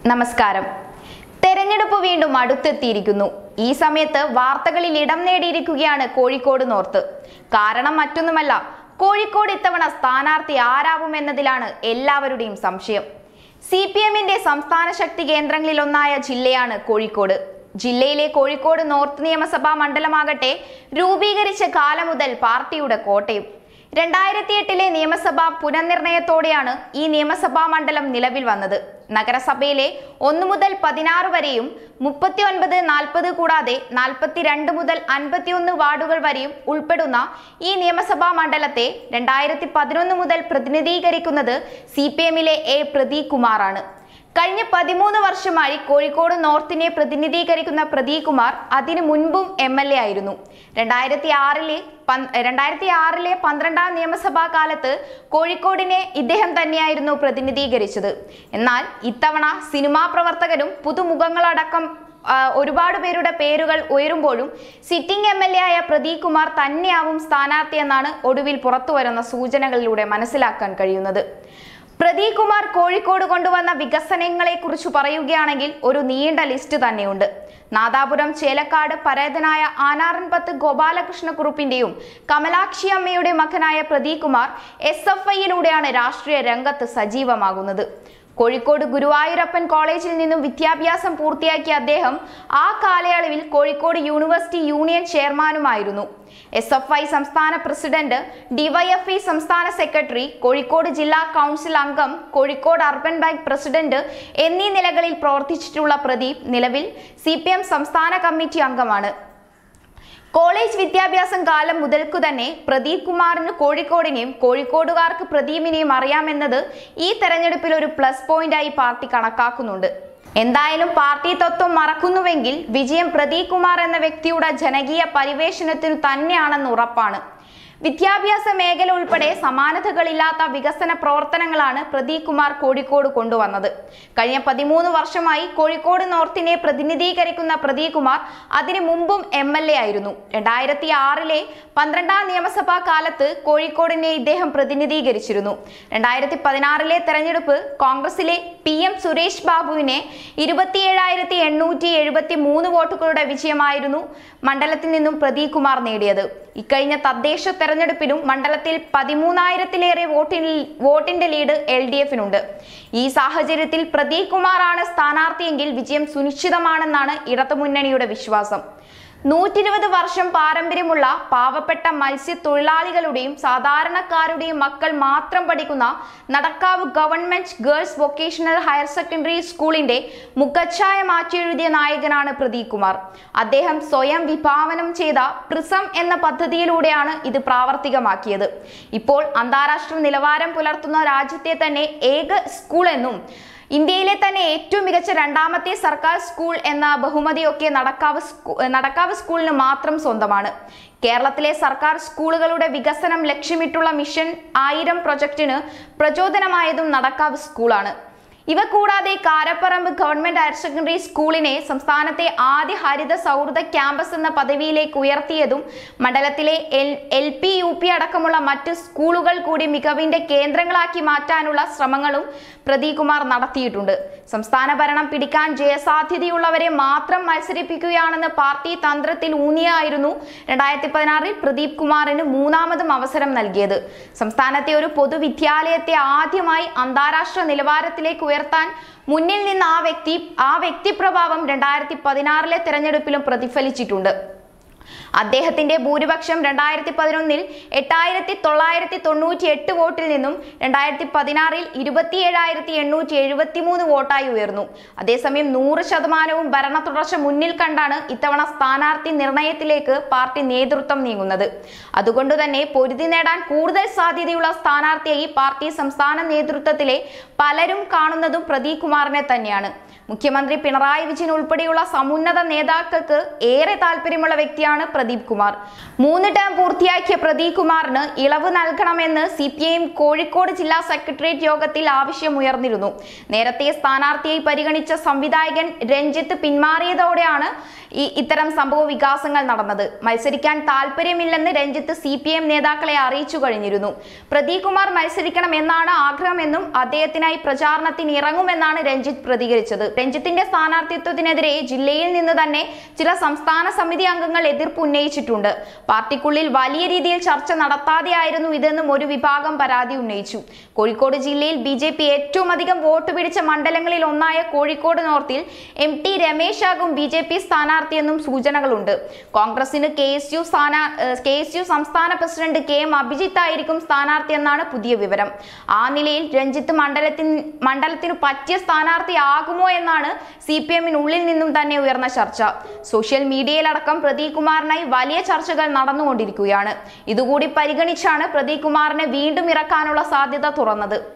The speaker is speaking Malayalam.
നമസ്കാരം തെരഞ്ഞെടുപ്പ് വീണ്ടും അടുത്തെത്തിയിരിക്കുന്നു ഈ സമയത്ത് വാർത്തകളിൽ ഇടം നേടിയിരിക്കുകയാണ് കോഴിക്കോട് നോർത്ത് കാരണം മറ്റൊന്നുമല്ല കോഴിക്കോട് ഇത്തവണ സ്ഥാനാർത്ഥി ആരാവുമെന്നതിലാണ് എല്ലാവരുടെയും സംശയം സി പി എമ്മിന്റെ സംസ്ഥാന ശക്തി കേന്ദ്രങ്ങളിലൊന്നായ ജില്ലയാണ് കോഴിക്കോട് ജില്ലയിലെ കോഴിക്കോട് നോർത്ത് നിയമസഭാ മണ്ഡലമാകട്ടെ രൂപീകരിച്ച കാലം മുതൽ പാർട്ടിയുടെ കോട്ടയും രണ്ടായിരത്തി എട്ടിലെ നിയമസഭാ പുനർനിർണയത്തോടെയാണ് ഈ നിയമസഭാ മണ്ഡലം നിലവിൽ വന്നത് നഗരസഭയിലെ ഒന്ന് മുതൽ പതിനാറ് വരെയും മുപ്പത്തി ഒൻപത് നാൽപ്പത് കൂടാതെ നാൽപ്പത്തിരണ്ട് മുതൽ അൻപത്തിയൊന്ന് വാർഡുകൾ വരെയും ഉൾപ്പെടുന്ന ഈ നിയമസഭാ മണ്ഡലത്തെ രണ്ടായിരത്തി പതിനൊന്ന് മുതൽ പ്രതിനിധീകരിക്കുന്നത് സി പി എമ്മിലെ എ പ്രദീപ് കുമാറാണ് കഴിഞ്ഞ പതിമൂന്ന് വർഷമായി കോഴിക്കോട് നോർത്തിനെ പ്രതിനിധീകരിക്കുന്ന പ്രദീപ് കുമാർ അതിനു മുൻപും എം എൽ എ ആയിരുന്നു രണ്ടായിരത്തി ആറിലെ രണ്ടായിരത്തി ആറിലെ പന്ത്രണ്ടാം നിയമസഭാ കാലത്ത് കോഴിക്കോടിനെ ഇദ്ദേഹം തന്നെയായിരുന്നു പ്രതിനിധീകരിച്ചത് എന്നാൽ ഇത്തവണ സിനിമാ പ്രവർത്തകരും പുതുമുഖങ്ങളടക്കം ആ, ഒരുപാട് പേരുടെ പേരുകൾ ഉയരുമ്പോഴും സിറ്റിംഗ് എം എൽ എ ആയ പ്രദീപ് കുമാർ തന്നെയാവും സ്ഥാനാർത്ഥിയെന്നാണ് ഒടുവിൽ പുറത്തുവരുന്ന സൂചനകളിലൂടെ മനസ്സിലാക്കാൻ കഴിയുന്നത് പ്രദീപ് കുമാർ കോഴിക്കോട് കൊണ്ടുവന്ന വികസനങ്ങളെ കുറിച്ച് പറയുകയാണെങ്കിൽ ഒരു നീണ്ട ലിസ്റ്റ് തന്നെയുണ്ട് നാദാപുരം ചേലക്കാട് പരേതനായ ആനാറൻപത്ത് ഗോപാലകൃഷ്ണക്കുറുപ്പിന്റെയും കമലാക്ഷി അമ്മയുടെ മകനായ പ്രദീപ് കുമാർ എസ് എഫ് ഐയിലൂടെയാണ് രാഷ്ട്രീയ രംഗത്ത് സജീവമാകുന്നത് കോഴിക്കോട് ഗുരുവായൂരപ്പൻ കോളേജിൽ നിന്നും വിദ്യാഭ്യാസം പൂർത്തിയാക്കിയ അദ്ദേഹം ആ കാലയളവിൽ കോഴിക്കോട് യൂണിവേഴ്സിറ്റി യൂണിയൻ ചെയർമാനുമായിരുന്നു എസ് എഫ് ഐ സംസ്ഥാന പ്രസിഡന്റ് ഡിവൈഎഫ്ഐ സംസ്ഥാന സെക്രട്ടറി കോഴിക്കോട് ജില്ലാ കൗൺസിൽ അംഗം കോഴിക്കോട് അർബൻ ബാങ്ക് പ്രസിഡന്റ് എന്നീ നിലകളിൽ പ്രവർത്തിച്ചിട്ടുള്ള പ്രദീപ് നിലവിൽ സി സംസ്ഥാന കമ്മിറ്റി അംഗമാണ് കോളേജ് വിദ്യാഭ്യാസം കാലം മുതൽക്കു തന്നെ പ്രദീപ് കുമാറിന് കോഴിക്കോടിനെയും കോഴിക്കോടുകാർക്ക് പ്രദീപിനെയും അറിയാമെന്നത് ഈ തെരഞ്ഞെടുപ്പിൽ ഒരു പ്ലസ് പോയിന്റായി പാർട്ടി കണക്കാക്കുന്നുണ്ട് എന്തായാലും പാർട്ടി തത്വം മറക്കുന്നുവെങ്കിൽ വിജയം പ്രദീപ് കുമാർ എന്ന വ്യക്തിയുടെ ജനകീയ പരിവേഷണത്തിനു തന്നെയാണെന്ന് ഉറപ്പാണ് വിദ്യാഭ്യാസ മേഖല ഉൾപ്പെടെ സമാനതകളില്ലാത്ത വികസന പ്രവർത്തനങ്ങളാണ് പ്രദീപ് കുമാർ കോഴിക്കോട് കൊണ്ടുവന്നത് കഴിഞ്ഞ പതിമൂന്ന് വർഷമായി കോഴിക്കോട് നോർത്തിനെ പ്രതിനിധീകരിക്കുന്ന പ്രദീപ് കുമാർ അതിനു മുമ്പും എം എൽ എ ആയിരുന്നു രണ്ടായിരത്തി ആറിലെ പന്ത്രണ്ടാം നിയമസഭാ കാലത്ത് കോഴിക്കോടിനെ ഇദ്ദേഹം പ്രതിനിധീകരിച്ചിരുന്നു രണ്ടായിരത്തി പതിനാറിലെ തെരഞ്ഞെടുപ്പ് കോൺഗ്രസിലെ പി എം സുരേഷ് ബാബുവിനെ ഇരുപത്തിയേഴായിരത്തി എണ്ണൂറ്റി എഴുപത്തി മൂന്ന് വോട്ടുകളുടെ വിജയമായിരുന്നു മണ്ഡലത്തിൽ നിന്നും പ്രദീപ് കുമാർ നേടിയത് ഇക്കഴിഞ്ഞ തദ്ദേശ തെരഞ്ഞെടുപ്പിലും മണ്ഡലത്തിൽ പതിമൂന്നായിരത്തിലേറെ വോട്ടിൽ വോട്ടിന്റെ ലീഡ് എൽ ഡി എഫിനുണ്ട് ഈ സാഹചര്യത്തിൽ പ്രദീപ് കുമാറാണ് സ്ഥാനാർത്ഥിയെങ്കിൽ വിജയം സുനിശ്ചിതമാണെന്നാണ് ഇടതുമുന്നണിയുടെ വിശ്വാസം നൂറ്റി ഇരുപത് വർഷം പാരമ്പര്യമുള്ള പാവപ്പെട്ട മത്സ്യത്തൊഴിലാളികളുടെയും സാധാരണക്കാരുടെയും മക്കൾ മാത്രം പഠിക്കുന്ന Nadakkavu government girls vocational higher secondary സ്കൂളിന്റെ മുഖച്ഛായ മാറ്റിയെഴുതിയ നായകനാണ് പ്രദീപ് കുമാർ അദ്ദേഹം സ്വയം വിഭാവനം ചെയ്ത പ്രിസം എന്ന പദ്ധതിയിലൂടെയാണ് ഇത് പ്രാവർത്തികമാക്കിയത് ഇപ്പോൾ അന്താരാഷ്ട്ര നിലവാരം പുലർത്തുന്ന രാജ്യത്തെ തന്നെ ഏക സ്കൂൾ എന്നും ഇന്ത്യയിലെ തന്നെ ഏറ്റവും മികച്ച രണ്ടാമത്തെ സർക്കാർ സ്കൂൾ എന്ന ബഹുമതിയൊക്കെ നടക്കാവ് സ്കൂ- നടക്കാവ് സ്കൂളിന് മാത്രം സ്വന്തമാണ് കേരളത്തിലെ സർക്കാർ സ്കൂളുകളുടെ വികസനം ലക്ഷ്യമിട്ടുള്ള മിഷൻ ആയിരം പ്രൊജക്ടിന് പ്രചോദനമായതും നടക്കാവ് സ്കൂളാണ് ഇവ കൂടാതെ കാരപ്പറമ്പ് ഗവൺമെന്റ് ഹയർ സെക്കൻഡറി സ്കൂളിനെ സംസ്ഥാനത്തെ ആദ്യ ഹരിത സൗഹൃദ ക്യാമ്പസ് എന്ന പദവിയിലേക്ക് ഉയർത്തിയതും മണ്ഡലത്തിലെ L L P U P അടക്കമുള്ള മറ്റ് സ്കൂളുകൾ കൂടി മികവിന്റെ കേന്ദ്രങ്ങളാക്കി മാറ്റാനുള്ള ശ്രമങ്ങളും പ്രദീപ് കുമാർ നടത്തിയിട്ടുണ്ട് സംസ്ഥാന ഭരണം പിടിക്കാൻ ജയസാധ്യതയുള്ളവരെ മാത്രം മത്സരിപ്പിക്കുകയാണെന്ന് പാർട്ടി തന്ത്രത്തിൽ ഊന്നിയായിരുന്നു രണ്ടായിരത്തി പതിനാറിൽ പ്രദീപ് കുമാറിന് മൂന്നാമതും അവസരം നൽകിയത് സംസ്ഥാനത്തെ ഒരു പൊതുവിദ്യാലയത്തെ ആദ്യമായി അന്താരാഷ്ട്ര നിലവാരത്തിലേക്ക് ഉയർത്താൻ മുന്നിൽ നിന്ന് ആ വ്യക്തി ആ വ്യക്തിപ്രഭാവം രണ്ടായിരത്തി പതിനാറിലെ തെരഞ്ഞെടുപ്പിലും പ്രതിഫലിച്ചിട്ടുണ്ട് അദ്ദേഹത്തിന്റെ ഭൂരിപക്ഷം രണ്ടായിരത്തി പതിനൊന്നിൽ എട്ടായിരത്തി തൊള്ളായിരത്തി തൊണ്ണൂറ്റി എട്ട് വോട്ടിൽ നിന്നും രണ്ടായിരത്തി പതിനാറിൽ ഇരുപത്തിയേഴായിരത്തി എണ്ണൂറ്റി എഴുപത്തി മൂന്ന് വോട്ടായി ഉയർന്നു അതേസമയം നൂറ് ശതമാനവും ഭരണ തുടർച്ച മുന്നിൽ കണ്ടാണ് ഇത്തവണ സ്ഥാനാർത്ഥി നിർണയത്തിലേക്ക് പാർട്ടി നേതൃത്വം നീങ്ങുന്നത് അതുകൊണ്ട് തന്നെ പൊരുതി നേടാൻ കൂടുതൽ സാധ്യതയുള്ള സ്ഥാനാർത്ഥിയായി പാർട്ടി സംസ്ഥാന നേതൃത്വത്തിലെ പലരും കാണുന്നതും പ്രദീപ് കുമാറിനെ തന്നെയാണ് മുഖ്യമന്ത്രി പിണറായി വിജയൻ ഉൾപ്പെടെയുള്ള സമുന്നത നേതാക്കൾക്ക് ഏറെ താല്പര്യമുള്ള വ്യക്തിയാണ് പ്രദീപ് കുമാർ മൂന്ന് ടേം പൂർത്തിയാക്കിയ പ്രദീപ് കുമാറിന് ഇളവ് നൽകണമെന്ന് സി പി ഐ കോഴിക്കോട് ജില്ലാ സെക്രട്ടേറിയറ്റ് യോഗത്തിൽ ആവശ്യമുയർന്നിരുന്നു നേരത്തെ സ്ഥാനാർത്ഥിയായി പരിഗണിച്ച സംവിധായകൻ രഞ്ജിത്ത് പിന്മാറിയതോടെയാണ് ഈ ഇത്തരം സംഭവ വികാസങ്ങൾ നടന്നത് മത്സരിക്കാൻ താല്പര്യമില്ലെന്ന് രഞ്ജിത്ത് സി പി എം നേതാക്കളെ അറിയിച്ചു കഴിഞ്ഞിരുന്നു പ്രദീപ് കുമാർ മത്സരിക്കണം എന്നാണ് ആഗ്രഹമെന്നും അദ്ദേഹത്തിനായി പ്രചാരണത്തിന് ഇറങ്ങുമെന്നാണ് രഞ്ജിത്ത് പ്രതികരിച്ചത് രഞ്ജിത്തിന്റെ സ്ഥാനാർത്ഥിത്വത്തിനെതിരെ ജില്ലയിൽ നിന്ന് തന്നെ ചില സംസ്ഥാന സമിതി അംഗങ്ങൾ എതിർപ്പ് ഉന്നയിച്ചിട്ടുണ്ട് പാർട്ടിക്കുള്ളിൽ വലിയ രീതിയിൽ ചർച്ച നടത്താതെയായിരുന്നു ഇതെന്നും ഒരു വിഭാഗം പരാതി ഉന്നയിച്ചു കോഴിക്കോട് ജില്ലയിൽ ബി ജെ പി ഏറ്റവും അധികം വോട്ട് പിടിച്ച മണ്ഡലങ്ങളിൽ ഒന്നായ കോഴിക്കോട് നോർത്തിൽ എം ടി രമേശ് ആകും ബി ജെ പി സ്ഥാനാർത്ഥിയെന്നും സൂചനകളുണ്ട് കോൺഗ്രസിന് കെ എസ് യു സ്ഥാന കെ എസ് യു സംസ്ഥാന പ്രസിഡന്റ് കെ എം അഭിജിത്ത് ആയിരിക്കും സ്ഥാനാർത്ഥിയെന്നാണ് പുതിയ വിവരം ആ നിലയിൽ രഞ്ജിത്ത് മണ്ഡലത്തിൽ മണ്ഡലത്തിന് പറ്റിയ സ്ഥാനാർത്ഥിയാകുമോ എന്നാണ് സി പി എമ്മിനുള്ളിൽ നിന്നും തന്നെ ഉയർന്ന ചർച്ച സോഷ്യൽ മീഡിയയിലടക്കം പ്രദീപ് കുമാറിനായി വലിയ ചർച്ചകൾ നടന്നുകൊണ്ടിരിക്കുകയാണ് ഇതുകൂടി പരിഗണിച്ചാണ് പ്രദീപ് കുമാറിനെ വീണ്ടും ഇറക്കാനുള്ള സാധ്യത തുറന്നത്